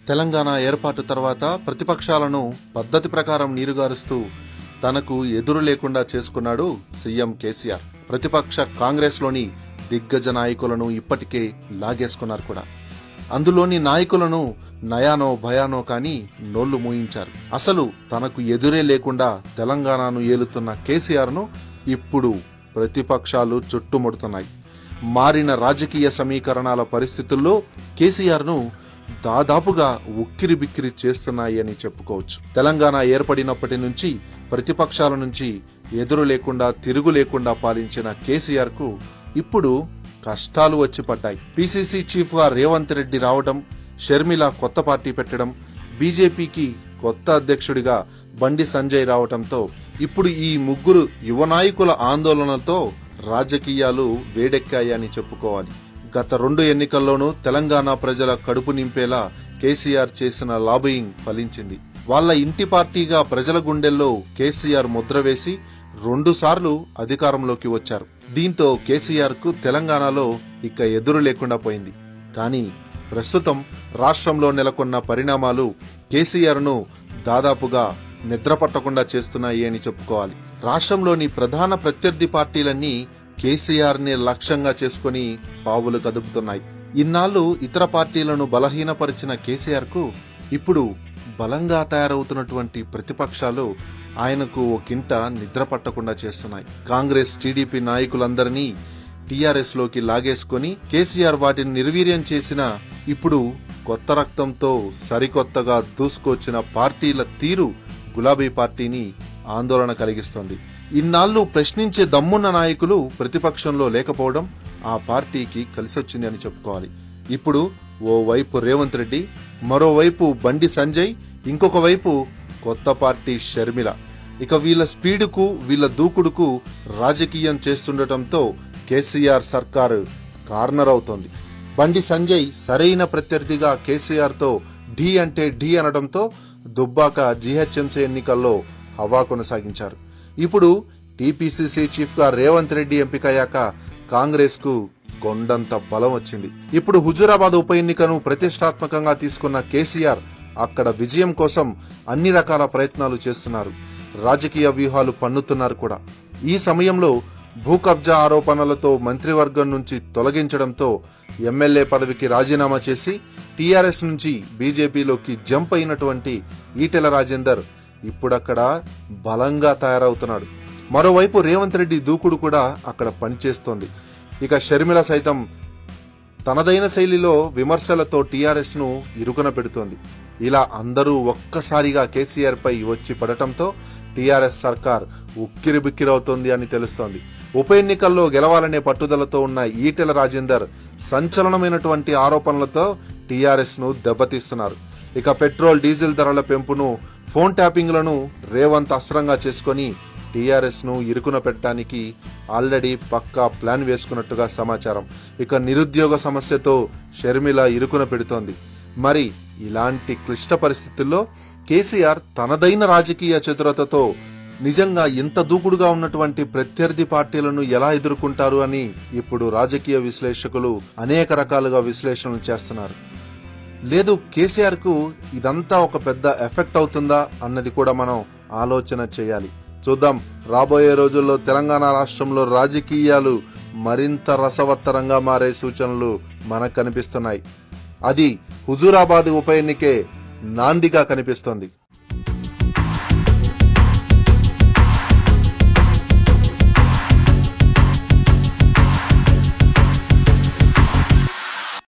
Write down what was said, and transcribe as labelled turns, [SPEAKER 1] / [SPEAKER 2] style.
[SPEAKER 1] తెలంగాణ ఏర్పాటు తర్వాత ప్రతిపక్షాలను పద్ధతి ప్రకారం నీరుగారుస్తూ తనకు ఎదురు లేకుండా చేసుకున్నాడు సీఎం కేసీఆర్ ప్రతిపక్ష కాంగ్రెస్లోని దిగ్గజ నాయకులను ఇప్పటికే లాగేసుకున్నారు కూడా అందులోని నాయకులను నయానో భయానో కానీ నోళ్లు మూయించారు అసలు తనకు ఎదురే లేకుండా తెలంగాణను ఏలుతున్న కేసీఆర్ను ఇప్పుడు ప్రతిపక్షాలు చుట్టుముడుతున్నాయి మారిన రాజకీయ సమీకరణాల పరిస్థితుల్లో కేసీఆర్ను దాదాపుగా ఉక్కిరి బిక్కిరి చేస్తున్నాయి అని చెప్పుకోవచ్చు తెలంగాణ ఏర్పడినప్పటి నుంచి ప్రతిపక్షాల నుంచి ఎదురు లేకుండా తిరుగు లేకుండా పాలించిన కేసీఆర్ కు ఇప్పుడు కష్టాలు వచ్చి పడ్డాయి పిసిసి చీఫ్ గా రేవంత్ రెడ్డి రావడం షర్మిల కొత్త పార్టీ పెట్టడం బీజేపీకి కొత్త అధ్యక్షుడిగా బండి సంజయ్ రావడంతో ఇప్పుడు ఈ ముగ్గురు యువ నాయకుల ఆందోళనలతో రాజకీయాలు వేడెక్కాయని చెప్పుకోవాలి గత రెండు ఎన్నికల్లోనూ తెలంగాణ ప్రజల కడుపు నింపేలా కేసీఆర్ చేసిన లాబియింగ్ ఫలించింది వాళ్ళ ఇంటి పార్టీగా ప్రజల గుండెల్లో కేసీఆర్ ముద్ర వేసి రెండు సార్లు అధికారంలోకి వచ్చారు దీంతో కేసీఆర్ కు తెలంగాణలో ఇక ఎదురు లేకుండా పోయింది కానీ ప్రస్తుతం రాష్ట్రంలో నెలకొన్న పరిణామాలు కేసీఆర్ ను దాదాపుగా నిద్ర పట్టకుండా చేస్తున్నాయి అని చెప్పుకోవాలి రాష్ట్రంలోని ప్రధాన ప్రత్యర్థి పార్టీలన్నీ కేసీఆర్ ని లక్ష్యంగా చేసుకుని పావులు కదుపుతున్నాయి ఇన్నాళ్ళు ఇతర పార్టీలను బలహీనపరిచిన కేసీఆర్ కు ఇప్పుడు బలంగా తయారవుతున్నటువంటి ప్రతిపక్షాలు ఆయనకు ఒకంట నిద్ర పట్టకుండా చేస్తున్నాయి కాంగ్రెస్ టీడీపీ నాయకులందరినీ టీఆర్ఎస్ లోకి లాగేసుకొని కేసీఆర్ వాటిని నిర్వీర్యం చేసిన ఇప్పుడు కొత్త రక్తంతో సరికొత్తగా దూసుకొచ్చిన పార్టీల తీరు గులాబీ పార్టీని ఆందోళన కలిగిస్తోంది ఇన్నాళ్ళు ప్రశ్నించే దమ్మున్న నాయకులు ప్రతిపక్షంలో లేకపోవడం ఆ పార్టీకి కలిసొచ్చింది అని చెప్పుకోవాలి ఇప్పుడు ఓ వైపు రేవంత్ రెడ్డి మరోవైపు బండి సంజయ్ ఇంకొక వైపు కొత్త పార్టీ షర్మిల ఇక వీళ్ళ స్పీడుకు వీళ్ళ దూకుడుకు రాజకీయం చేస్తుండటంతో కేసీఆర్ సర్కారు కార్నర్ అవుతోంది బండి సంజయ్ సరైన ప్రత్యర్థిగా కేసీఆర్ తో ఢీ అంటే ఢీ అనడంతో దుబ్బాక జీహెచ్ఎంసీ ఎన్నికల్లో హవా కొనసాగించారు ఇప్పుడు టీపీసీసీ చీఫ్ గా రేవంత్ రెడ్డి ఎంపికయ్యాక కాంగ్రెస్ కు కొండంత బలం వచ్చింది ఇప్పుడు హుజూరాబాద్ ఉప ఎన్నికను ప్రతిష్టాత్మకంగా తీసుకున్న కేసీఆర్ అక్కడ విజయం కోసం అన్ని రకాల ప్రయత్నాలు చేస్తున్నారు రాజకీయ వ్యూహాలు పన్నుతున్నారు కూడా ఈ సమయంలో భూ కబ్జా ఆరోపణలతో మంత్రివర్గం నుంచి తొలగించడంతో ఎమ్మెల్యే పదవికి రాజీనామా చేసి టీఆర్ఎస్ నుంచి బీజేపీలోకి జంప్ అయినటువంటి ఈటెల రాజేందర్ ఇప్పుడక్కడ బలంగా తయారవుతున్నాడు మరోవైపు రేవంత్ రెడ్డి దూకుడు కూడా అక్కడ పనిచేస్తోంది ఇక షర్మిల సైతం తనదైన శైలిలో విమర్శలతో టీఆర్ఎస్ ను ఇరుకున పెడుతోంది ఇలా అందరూ ఒక్కసారిగా కేసీఆర్ పై వచ్చి పడటంతో టీఆర్ఎస్ సర్కార్ ఉక్కిరి బిక్కిరవుతోంది అని తెలుస్తోంది ఉప ఎన్నికల్లో గెలవాలనే పట్టుదలతో ఉన్న ఈటెల రాజేందర్ సంచలనమైనటువంటి ఆరోపణలతో టీఆర్ఎస్ ను దెబ్బతీస్తున్నారు ఇక పెట్రోల్ డీజిల్ ధరల పెంపును ఫోన్ ట్యాపింగ్లను రేవంత్ అస్త్రంగా చేసుకొని టీఆర్ఎస్ ను ఇరుకున పెట్టడానికి ఆల్రెడీ పక్కా ప్లాన్ వేసుకున్నట్టుగా సమాచారం ఇక నిరుద్యోగ సమస్యతో షర్మిల ఇరుకున పెడుతోంది మరి ఇలాంటి క్లిష్ట పరిస్థితుల్లో కేసీఆర్ తనదైన రాజకీయ చతురతతో నిజంగా ఇంత దూకుడుగా ఉన్నటువంటి ప్రత్యర్థి పార్టీలను ఎలా ఎదుర్కొంటారు అని ఇప్పుడు రాజకీయ విశ్లేషకులు అనేక రకాలుగా విశ్లేషణలు చేస్తున్నారు లేదు కేసీఆర్ కు ఇదంతా ఒక పెద్ద ఎఫెక్ట్ అవుతుందా అన్నది కూడా మనం ఆలోచన చేయాలి చూద్దాం రాబోయే రోజుల్లో తెలంగాణ రాష్ట్రంలో రాజకీయాలు మరింత రసవత్తరంగా మారే సూచనలు మనకు కనిపిస్తున్నాయి అది హుజూరాబాద్ ఉప ఎన్నికే నాందిగా కనిపిస్తోంది